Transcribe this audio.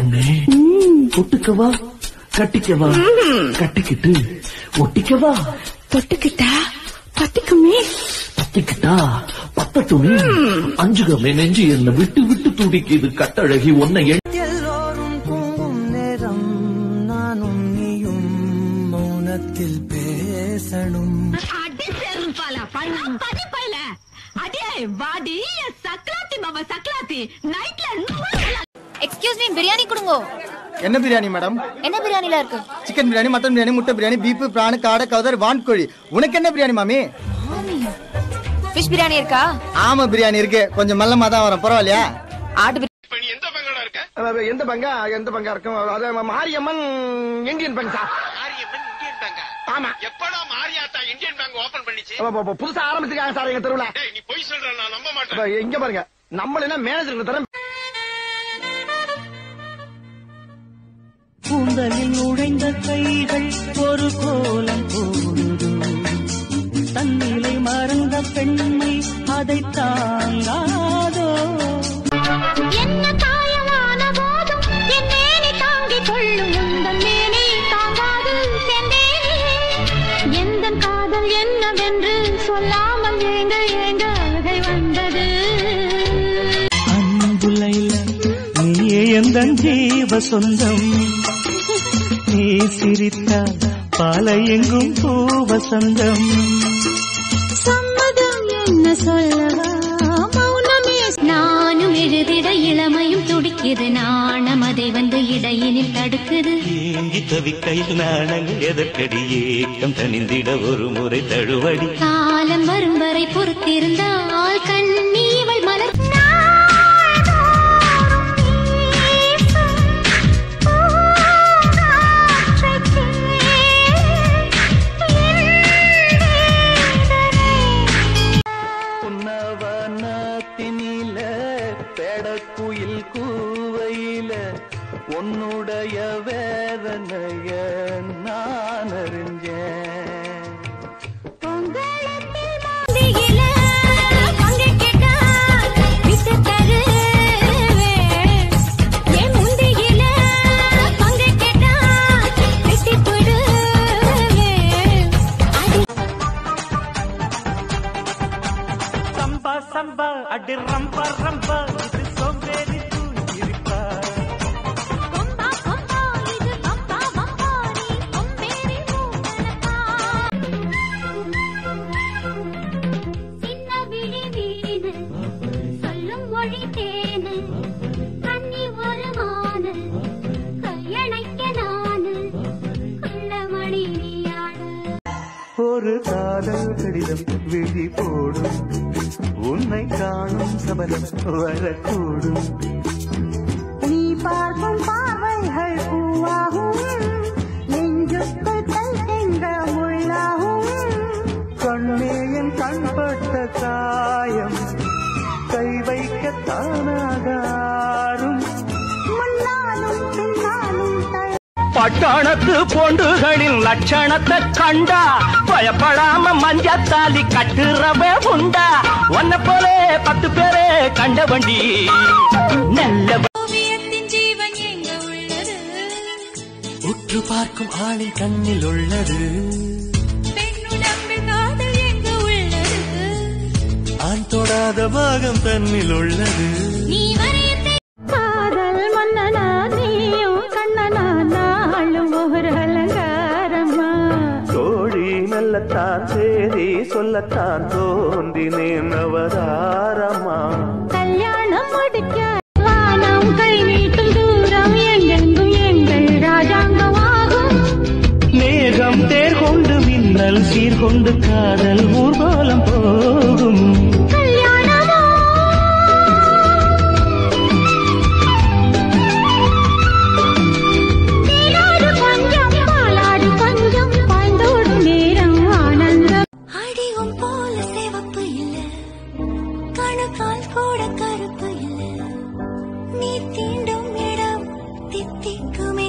கண்ணே ஒட்டுக்கவா கட்டிக்கவா கட்டிக்கிட்டு ஒட்டிக்கவா தொட்டுக்கிட்டா பத்திக்குமே பத்திக்கிட்டா பத்தட்டுமே அஞ்சுகமே நெஞ்சு என்ன விட்டு விட்டு துடிக்குது கட்டழகி உன்னை எண்ணி எல்லோரும் தூங்கும் நேரம் நானும் நீயும் மௌனத்தில் பேசணும் அடி செருப்பால பதி பைல அடியே வாடி சக்லாத்தி மாமா சக்லாத்தி நைட்ல எக்ஸ்கியூஸ் மீ பிரியாணி கொடுங்க என்ன பிரியாணி மேடம் என்ன பிரியாணில இருக்கு சிக்கன் பிரியாணி மட்டன் பிரியாணி முட்டை பிரியாணி பீஃப் பிரான் காடை கவுதர் வான்கோழி உனக்கு என்ன பிரியாணி மாமி ஃபிஷ் பிரியாணி இருக்கா ஆமா பிரியாணி இருக்கு கொஞ்சம் மெல்லமா தான் வரும் பரவாயில்லையா ஆட்டு பிரியாணி எந்த பங்கா எந்த பங்கா இருக்கும் அது மாரியம்மன் இந்தியன் பேங்க் சார் ஆமா எப்படா மாரியாத்தா இந்தியன் பேங்க் ஓபன் பண்ணிச்சு அப்ப, அப்ப, புதுசா ஆரம்பிச்சிருக்காங்க சார் எங்க தெருவுல டேய் நீ பொய் சொல்ற நான் நம்ப மாட்டேன் அப்ப, இங்க பாருங்க நம்மள மேனேஜருக்கு தரம் கூந்தலில் நுழைந்த கைகள் ஒரு கோலம் போடுதோ தன்னிலை மறந்த பெண்மை அதை தாங்காதோ என்ன காயமான போதும் என் மேனி தாங்கிக் கொள்ளும் உந்தன் மேனி தாங்காது செந்தேனே எந்த காதல் என்னவென்று சொல்லாமல் ஏங்க ஏங்க அழுகை வந்தது அன்புலைல நீயே எந்த ஜீவ சொந்தம் நீ சிரித்தால் பாலை எங்கும் பூவசந்தம் சம்மதம் என்ன சொல்லவா மௌனமே நானும் எழுதிட இளமையும் துடிக்குது நாணம் அதை வந்து இடையினில் தடுக்குது ஏங்கி தவிக்கையில் நாணங்கள் எதற்கடி ஏக்கம் தனிந்திட ஒரு முறை தழுவடி காலம் வரும் வரை பொறுத்திருந்தால் கண்ணீவள் மலர் உன்னவனத்தினில பெடக்குயில் கூவையில உன்னுடைய வேதனைய நான் அறிஞ்சேன் சம்பா சம்பா அடி ரம்பா ரம்பா இது சோம்பேறி தூங்கிருப்பா சின்ன விழி வீடு சொல்லும் மொழி தேனு கண்ணி ஒரு மானு கையணைக்க நானு குள்ளமணி நீயாடு ஒரு காதல் கடிதம் விழி போடும் உன்னை காணும் சபலம் வரக்கூடும் நீ பார்க்கும் பார்வைகள் பூவாகும் நெஞ்சுக்குள் தைக்கின்ற முள்ளாகும் கண்ணே என் கண்பட்ட காயம் கை வைக்க தானாகாரும் முன்னாலும் பின்னாலும் தய பட்டணத்து பொண்டுகளின் லட்சணத்தை கண்டா பயப்படாம மஞ்சத்தாலி கட்டுறவே உண்டா ஒன்ன போலே பத்து பேரே கண்ட வண்டி நல்ல ஓவியத்தின் ஜீவன் எங்க உள்ளது உற்று பார்க்கும் ஆளின் கண்ணில் உள்ளது பெண்ணுடம்பில் காதல் எங்க உள்ளது ஆண் தொடாத பாகம் தன்னில் உள்ளது நீ வரையத்தை காதல் மன்னனா நீயும் கண்ணனா நாளும் ஒரு அலங்காரமா தோழி நல்லத்தான் சேரி சொல்லத்தான் தோன்றினேன் அவதாரமா கல்யாணம் முடிக்க வானம் கை நீட்டும் தூரம் எங்கெங்கும் எங்கள் ராஜாங்கமாகும் மேகம் தேர் கொண்டு மின்னல் சீர்கொண்டு காதல் ஊர்வலம் போகும் கல்யாணமோ நீராடு கொஞ்சம் பாலாடு கொஞ்சம் பாய்ந்தோடும் நேரம் ஆனந்தம் அடிவும் போல சிவப்பு இல்ல கணுக்கால் கூட கருப்பு இல்ல நீ தீண்டும் இடம் தித்திக்குமே